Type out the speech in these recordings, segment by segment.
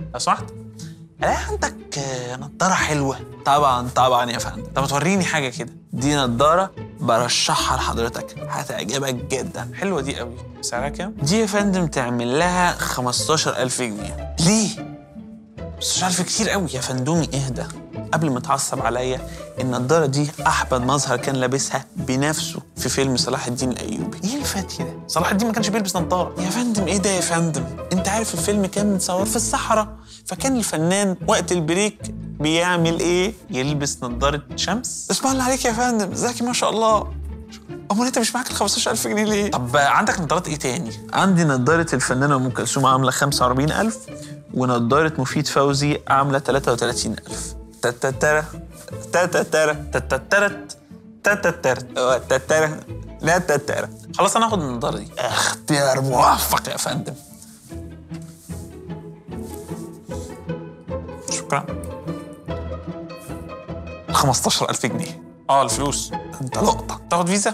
لو سمحت الاقي عندك آه، نضاره حلوه طبعا طبعا يا فندم طب توريني حاجه كده دي نضاره برشحها لحضرتك هتعجبك جدا حلوه دي قوي سعرها كام دي يا فندم تعمل لها 15000 جنيه ليه 15000 كتير قوي يا فندومي اهدى قبل ما تعصب عليا النضاره دي احمد مظهر كان لابسها بنفسه في فيلم صلاح الدين الايوبي ايه اللي فات كده صلاح الدين ما كانش بيلبس نضاره يا فندم ايه ده يا فندم انت عارف الفيلم كان متصور في الصحراء فكان الفنان وقت البريك بيعمل ايه يلبس نضاره شمس اسم الله عليك يا فندم ذكي ما شاء الله امال انت مش معاك ال 15000 جنيه ليه؟ طب عندك نظارات ايه تاني؟ عندي نظارة الفنانة ام كلثوم عاملة 45000 ونظارة مفيد فوزي عاملة 33000 تتترا تتترا تتترت تتترت تتترا لا تتترا خلاص انا هاخد النظارة دي اختيار موفق يا فندم شكرا 15000 جنيه اه الفلوس انت لقطة تاخد فيزا؟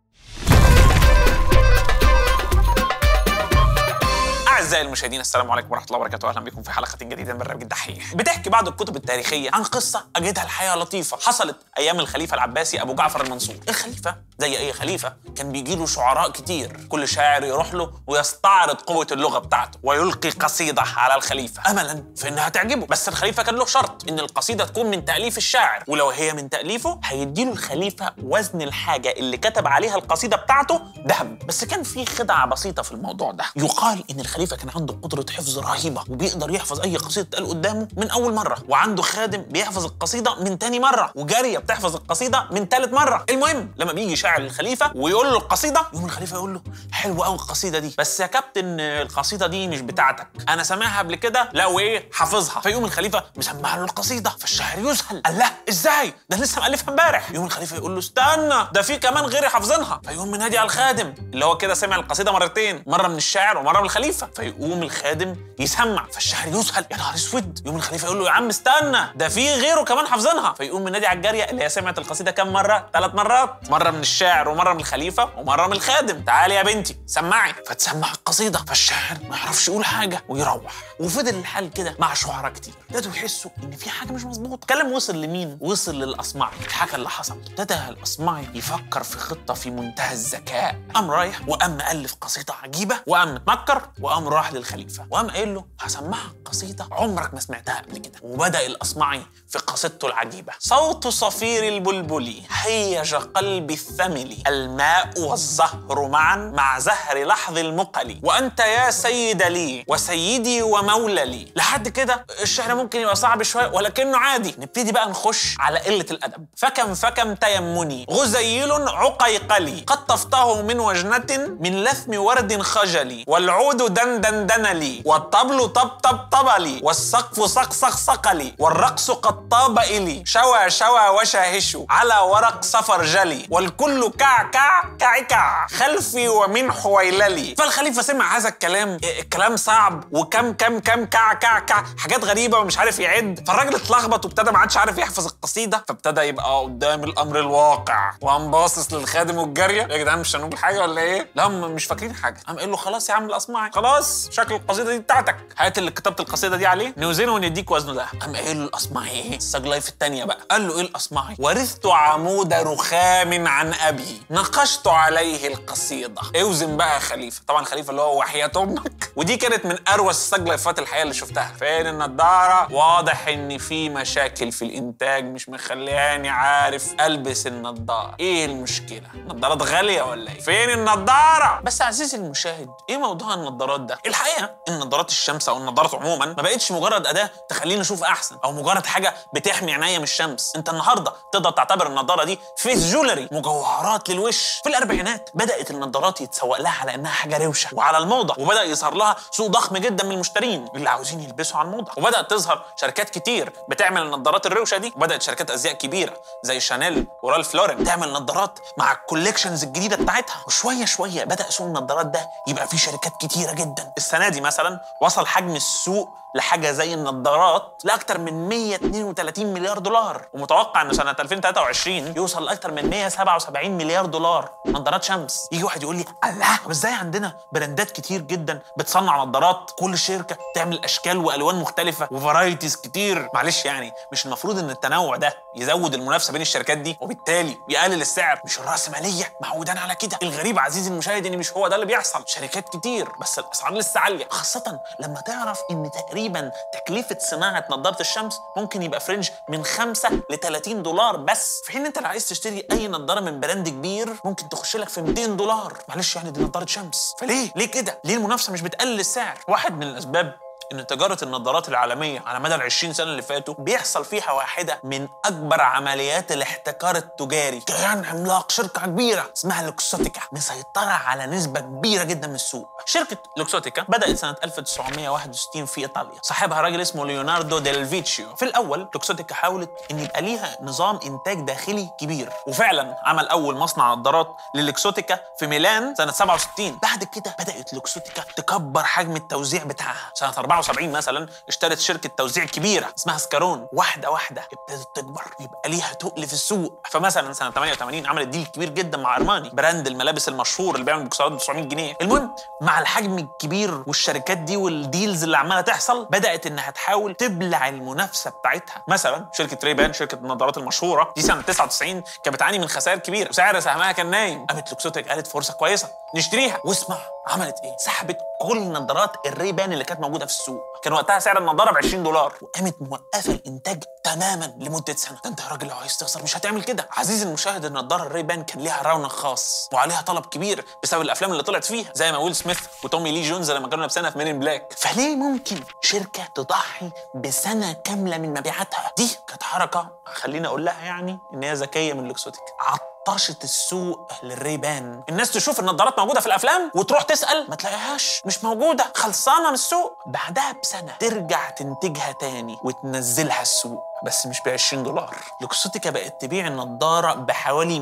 أعزائي المشاهدين السلام عليكم ورحمة الله وبركاته أهلا بكم في حلقة جديدة من برنامج الدحيح بتحكي بعض الكتب التاريخية عن قصة أجدها الحياة لطيفة حصلت أيام الخليفة العباسي أبو جعفر المنصور الخليفة زي أي خليفة كان بيجي له شعراء كتير كل شاعر يروح له ويستعرض قوة اللغة بتاعته ويلقي قصيدة على الخليفة أملا في إنها تعجبه بس الخليفة كان له شرط إن القصيدة تكون من تأليف الشاعر ولو هي من تأليفه هيديله الخليفة وزن الحاجة اللي كتب عليها القصيدة بتاعته ذهب بس كان في خدعة بسيطة في الموضوع ده يقال إن الخليفة كان عنده قدرة حفظ رهيبة وبيقدر يحفظ أي قصيدة تقال قدامه من أول مرة وعنده خادم بيحفظ القصيدة من تاني مرة وجارية بتحفظ القصيدة من تالت مرة المهم لما بيجي شاعر الخليفة ويقول له القصيدة يقوم الخليفة يقول له حلوة قوي القصيدة دي بس يا كابتن القصيدة دي مش بتاعتك أنا سامعها قبل كده لا وإيه حافظها فيقوم الخليفة مسمع له القصيدة فالشاعر يذهل قال لا إزاي ده أنا لسه مألفها امبارح يقوم الخليفة يقول له استنى ده في كمان غيري حافظينها فيقوم منادي على الخادم اللي هو كده سمع القصيدة مرتين مرة من الشاعر ومرة من الخليفة فيقوم الخادم يسمع فالشاعر يذهل يا نهار اسود يقوم الخليفة يقول له يا عم استنى ده في غيره كمان حافظينها فيقوم منادي على الجارية اللي هي سمعت القصيدة كام مرة ثلاث مرات مرة من الشاعر ومرة من الخليفة ومرة من الخادم تعالي يا بنتي سمعي فتسمع القصيدة فالشاعر ما يعرفش يقول حاجة ويروح وفضل الحال كده مع شعراء كتير ابتدوا يحسوا ان في حاجة مش مظبوطة الكلام وصل لمين وصل للأصمعي الحكى اللي حصل ابتدى الأصمعي يفكر في خطة في منتهى الذكاء قام رايح وقام مألف قصيدة عجيبة وقام متمكر وقام راح للخليفة وقام قايل له هسمعك قصيدة عمرك ما سمعتها قبل كده وبدأ الأصمعي في قصيدته العجيبة صوت صفير البلبل هيج قلبي الثمل الماء والزهر معا مع زهر لحظ المقل وأنت يا سيد لي وسيدي ومولى لي لحد كده الشعر ممكن يبقى صعب شوية ولكنه عادي نبتدي بقى نخش على قلة الأدب فكم فكم تيمني غزيل عقيقلي قد طفته من وجنة من لثم ورد خجلي والعود دندن دنلي والطبل طب طب طبلي والسقف صقصق صقلي والرقص قد طاب إلي شوى شوى وشاهش على ورق صفر جلي والكل كع كع كع كع خلفي ومن حويللي فالخليفة سمع هذا الكلام الكلام صعب وكم كم كم كع كع كع حاجات غريبة ومش عارف يعد فالراجل اتلخبط وابتدى ما عادش عارف يحفظ القصيدة فابتدى يبقى قدام الأمر الواقع وقام باصص للخادم والجارية يا جدعان مش هنقول حاجة ولا إيه؟ لا هم مش فاكرين حاجة قام قال له خلاص يا عم الأصمعي خلاص شكل القصيدة دي بتاعتك هات اللي كتبت القصيدة دي عليه نوزنه ونديك وزنه ده قام قايل له الأصمعي إيه؟ السجلايف التانية بقى قال له إيه الأصمعي؟ ورثت عمود رخام عن أبي نقشت عليه القصيدة اوزن بقى يا خليفة طبعا خليفة اللي هو وحياة أمك ودي كانت من أروس السجلايفات الحقيقة اللي شفتها فين النضارة واضح إن في مشاكل في الإنتاج مش مخلياني عارف ألبس النضارة إيه المشكلة؟ النضارات غالية ولا إيه؟ فين النضارة؟ بس عزيزي المشاهد إيه موضوع النضارات ده؟ الحقيقة إن نضارات الشمس أو النضارات عموما ما بقتش مجرد أداة تخليني أشوف أحسن أو مجرد حاجة بتحمي عينيا من الشمس أنت النهاردة تقدر تعتبر النضارة دي فيس جولري مجوهرات للوش في الأربعينات بدأت النضارات يتسوق لها على إنها حاجة روشة وعلى الموضة وبدأ يظهر لها سوق ضخم جدا من المشترين اللي عاوزين يلبسوا على الموضة وبدأت تظهر شركات كتير بتعمل النضارات الروشة دي وبدأت شركات أزياء كبيرة زي شانيل ورالف لورين تعمل نضارات مع الكوليكشنز الجديدة بتاعتها وشوية شوية بدأ سوق النضارات ده يبقى فيه شركات كتيرة جدا السنه دي مثلا وصل حجم السوق لحاجه زي النظارات لاكثر من 132 مليار دولار ومتوقع ان سنه 2023 يوصل لاكثر من 177 مليار دولار نظارات شمس يجي واحد يقول لي الله طب ازاي عندنا براندات كتير جدا بتصنع نظارات كل شركه تعمل اشكال والوان مختلفه وفرايتيز كتير معلش يعني مش المفروض ان التنوع ده يزود المنافسه بين الشركات دي وبالتالي يقلل السعر مش الراسماليه معودان على كده الغريب عزيزي المشاهد ان مش هو ده اللي بيحصل شركات كتير بس الاسعار لسه عاليه خاصه لما تعرف ان تقريبا تكلفه صناعه نظاره الشمس ممكن يبقى فرنج من 5 ل 30 دولار بس في حين انت لو عايز تشتري اي نظاره من براند كبير ممكن تخش لك في 200 دولار معلش يعني دي نظاره شمس فليه ليه كده ليه المنافسه مش بتقلل السعر واحد من الاسباب ان تجاره النظارات العالميه على مدى ال 20 سنه اللي فاتوا بيحصل فيها واحده من اكبر عمليات الاحتكار التجاري كيان عملاق شركه كبيره اسمها لوكسوتيكا مسيطره على نسبه كبيره جدا من السوق شركه لوكسوتيكا بدات سنه 1961 في ايطاليا صاحبها راجل اسمه ليوناردو ديل فيتشيو في الاول لوكسوتيكا حاولت ان يبقى ليها نظام انتاج داخلي كبير وفعلا عمل اول مصنع نظارات للوكسوتيكا في ميلان سنه 67 بعد كده بدات لوكسوتيكا تكبر حجم التوزيع بتاعها سنه 74 مثلا اشترت شركه توزيع كبيره اسمها سكارون واحده واحده ابتدت تكبر يبقى ليها تقل في السوق فمثلا سنه 88 عملت ديل كبير جدا مع ارماني براند الملابس المشهور اللي بيعمل بوكسرات ب 900 جنيه المهم مع الحجم الكبير والشركات دي والديلز اللي عماله تحصل بدات انها تحاول تبلع المنافسه بتاعتها مثلا شركه ريبان شركه النظارات المشهوره دي سنه 99 كانت بتعاني من خسائر كبيره وسعر سهمها كان نايم قامت لوكسوتك قالت فرصه كويسه نشتريها واسمع عملت ايه سحبت كل نظارات الريبان اللي كانت موجوده في السوق كان وقتها سعر النظاره ب 20 دولار وقامت موقفه الانتاج تماما لمده سنه ده انت يا راجل لو عايز تخسر مش هتعمل كده عزيزي المشاهد النضاره الريبان كان ليها رونق خاص وعليها طلب كبير بسبب الافلام اللي طلعت فيها زي ما ويل سميث وتومي لي جونز لما كانوا لابسينها في مين بلاك فليه ممكن شركه تضحي بسنه كامله من مبيعاتها دي كانت حركه خليني اقول لها يعني ان هي ذكيه من لوكسوتيك عطشت السوق للريبان الناس تشوف النظارات موجوده في الافلام وتروح تسال ما تلاقيهاش مش موجوده خلصانه من السوق بعدها بسنه ترجع تنتجها تاني وتنزلها السوق بس مش ب 20 دولار لوكسوتيكا بقت تبيع النضاره بحوالي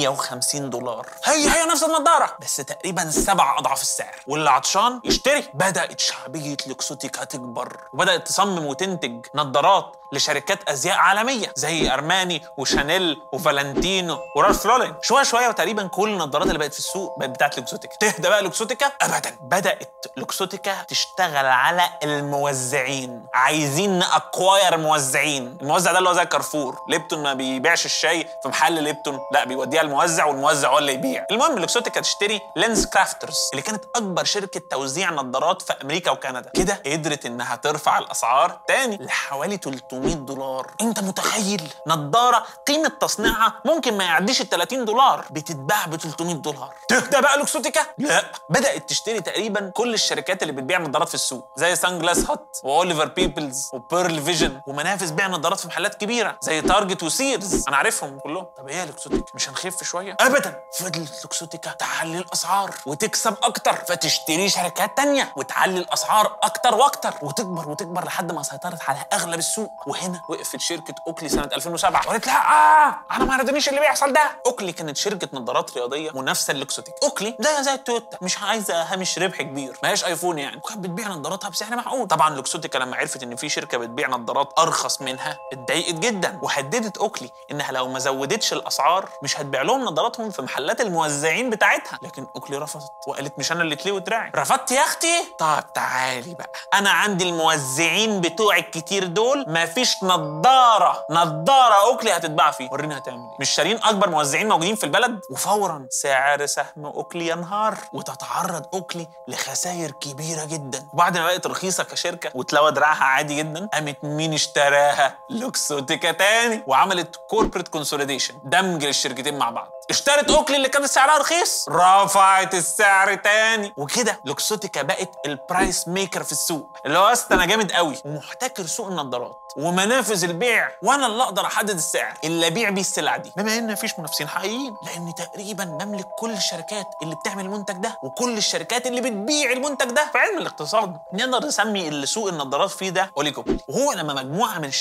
150 دولار هي هي نفس النضاره بس تقريبا سبع اضعاف السعر واللي عطشان يشتري بدات شعبيه لوكسوتيكا تكبر وبدات تصمم وتنتج نظارات لشركات ازياء عالميه زي ارماني وشانيل وفالنتينو ورالف لورين شويه شويه وتقريبا كل النظارات اللي بقت في السوق بقت بتاعت لوكسوتيكا تهدى بقى لوكسوتيكا ابدا بدات لوكسوتيكا تشتغل على الموزعين عايزين نأكواير موزعين الموزع ده اللي هو زي كارفور ليبتون ما بيبيعش الشاي في محل ليبتون لا بيوديها الموزع والموزع هو اللي يبيع المهم لوكسوتيكا تشتري لينز كرافترز اللي كانت اكبر شركه توزيع نظارات في امريكا وكندا كده قدرت انها ترفع الاسعار تاني لحوالي 300 دولار انت متخيل نظاره قيمه تصنيعها ممكن ما يعديش ال 30 دولار بتتباع ب 300 دولار تهدى بقى لوكسوتيكا لا بدات تشتري تقريبا كل الشركات اللي بتبيع نظارات في السوق زي سان جلاس هات واوليفر بيبلز وبيرل فيجن ومنافس بيع نظارات في محلات كبيره زي تارجت وسيرز انا عارفهم كلهم طب ايه يا لوكسوتيكا مش هنخف شويه ابدا فضلت لوكسوتيكا تعلي الاسعار وتكسب اكتر فتشتري شركات تانية وتعلي الاسعار اكتر واكتر وتكبر وتكبر لحد ما سيطرت على اغلب السوق وهنا وقفت شركه اوكلي سنه 2007 وقالت لها اه انا ما رضانيش اللي بيحصل ده اوكلي كانت شركه نظارات رياضيه منافسه للوكسوتيكا اوكلي زيها زي التويوتا مش عايزه هامش ربح كبير ما هياش ايفون يعني وكانت بتبيع نظاراتها بسعر معقول طبعا لوكسوتيكا لما عرفت ان في شركه بتبيع نظارات ارخص منها اتضايقت جدا وهددت اوكلي انها لو ما زودتش الاسعار مش هتبيع لهم نظاراتهم في محلات الموزعين بتاعتها لكن اوكلي رفضت وقالت مش انا اللي تلي وتراعي رفضت يا اختي طب تعالي بقى انا عندي الموزعين بتوع الكتير دول مفيش نظاره نظاره اوكلي هتتباع فيه وريني هتعمل ايه مش شارين اكبر موزعين موجودين في البلد وفورا سعر سهم اوكلي ينهار وتتعرض اوكلي لخسائر كبيره جدا وبعد ما بقت رخيصه كشركه وتلوى دراعها عادي جدا قامت مين اشتراها لوكسوتيكا تاني وعملت كوربريت كونسوليديشن دمج للشركتين مع بعض اشترت اوكلي اللي كانت سعرها رخيص رفعت السعر تاني وكده لوكسوتيكا بقت البرايس ميكر في السوق اللي هو اصل انا جامد قوي ومحتكر سوق النظارات ومنافذ البيع وانا اللي اقدر احدد السعر اللي ابيع بيه السلعه دي بما ان مفيش منافسين حقيقيين لان تقريبا بملك كل الشركات اللي بتعمل المنتج ده وكل الشركات اللي بتبيع المنتج ده في علم الاقتصاد نقدر نسمي اللي سوق النظارات فيه ده اوليجوبولي وهو لما مجموعه من الشركات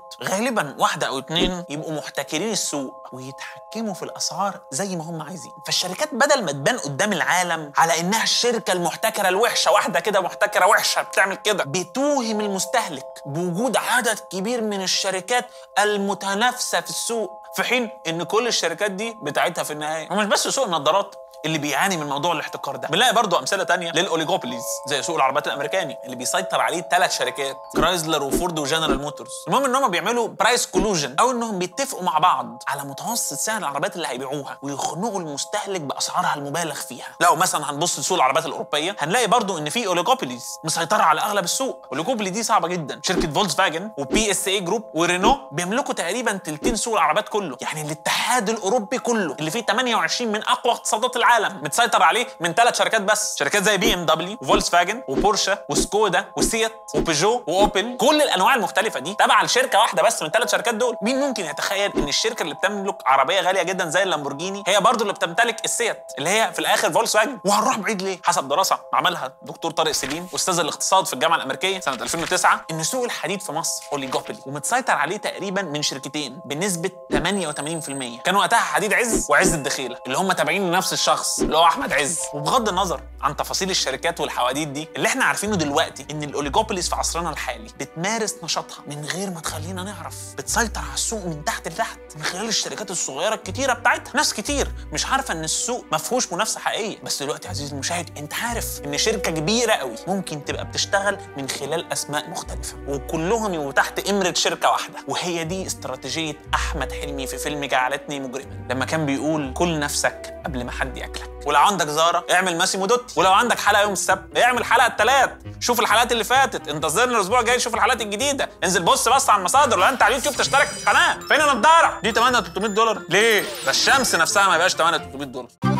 غالبا واحده او اتنين يبقوا محتكرين السوق ويتحكموا في الاسعار زي ما هم عايزين فالشركات بدل ما تبان قدام العالم على انها الشركه المحتكره الوحشه واحده كده محتكره وحشه بتعمل كده بتوهم المستهلك بوجود عدد كبير من الشركات المتنافسه في السوق في حين ان كل الشركات دي بتاعتها في النهايه ومش بس سوق النظارات اللي بيعاني من موضوع الاحتكار ده بنلاقي برضو امثله تانية للاوليجوبوليز زي سوق العربيات الامريكاني اللي بيسيطر عليه ثلاث شركات كرايزلر وفورد وجنرال موتورز المهم ان هم بيعملوا برايس كولوجن او انهم بيتفقوا مع بعض على متوسط سعر العربيات اللي هيبيعوها ويخنقوا المستهلك باسعارها المبالغ فيها لو مثلا هنبص لسوق العربيات الاوروبيه هنلاقي برضو ان في اوليجوبوليز مسيطره على اغلب السوق اوليجوبولي دي صعبه جدا شركه فولكس فاجن وبي اس اي جروب ورينو بيملكوا تقريبا تلتين سوق العربيات كله يعني الاتحاد الاوروبي كله اللي فيه 28 من اقوى اقتصادات العالم متسيطر عليه من ثلاث شركات بس شركات زي بي ام دبليو وفولكس فاجن وبورشه وسكودا وسيات وبيجو واوبل كل الانواع المختلفه دي تابعه لشركه واحده بس من الثلاث شركات دول مين ممكن يتخيل ان الشركه اللي بتملك عربيه غاليه جدا زي اللامبورجيني هي برضو اللي بتمتلك السيات اللي هي في الاخر فولكس فاجن وهنروح بعيد ليه حسب دراسه عملها دكتور طارق سليم استاذ الاقتصاد في الجامعه الامريكيه سنه 2009 ان سوق الحديد في مصر اوليجوبولي ومتسيطر عليه تقريبا من شركتين بنسبه 88% كان وقتها حديد عز وعز الدخيله اللي هم تابعين لنفس الشخص اللي هو احمد عز وبغض النظر عن تفاصيل الشركات والحواديت دي اللي احنا عارفينه دلوقتي ان الاوليجوبوليس في عصرنا الحالي بتمارس نشاطها من غير ما تخلينا نعرف بتسيطر على السوق من تحت لتحت من خلال الشركات الصغيره الكتيره بتاعتها ناس كتير مش عارفه ان السوق ما فيهوش منافسه حقيقيه بس دلوقتي عزيزي المشاهد انت عارف ان شركه كبيره قوي ممكن تبقى بتشتغل من خلال اسماء مختلفه وكلهم يبقوا تحت امره شركه واحده وهي دي استراتيجيه احمد حلمي في فيلم جعلتني مجرما لما كان بيقول كل نفسك قبل ما حد ياكلك ولو عندك زهره اعمل ماسيمو دوتي ولو عندك حلقه يوم السبت اعمل حلقه الثلاث شوف الحلقات اللي فاتت انتظرنا الاسبوع الجاي شوف الحلقات الجديده انزل بص بس على المصادر لو انت على اليوتيوب تشترك في القناه فين النضاره دي 8 300 دولار ليه ده الشمس نفسها ما يبقاش 8 300 دولار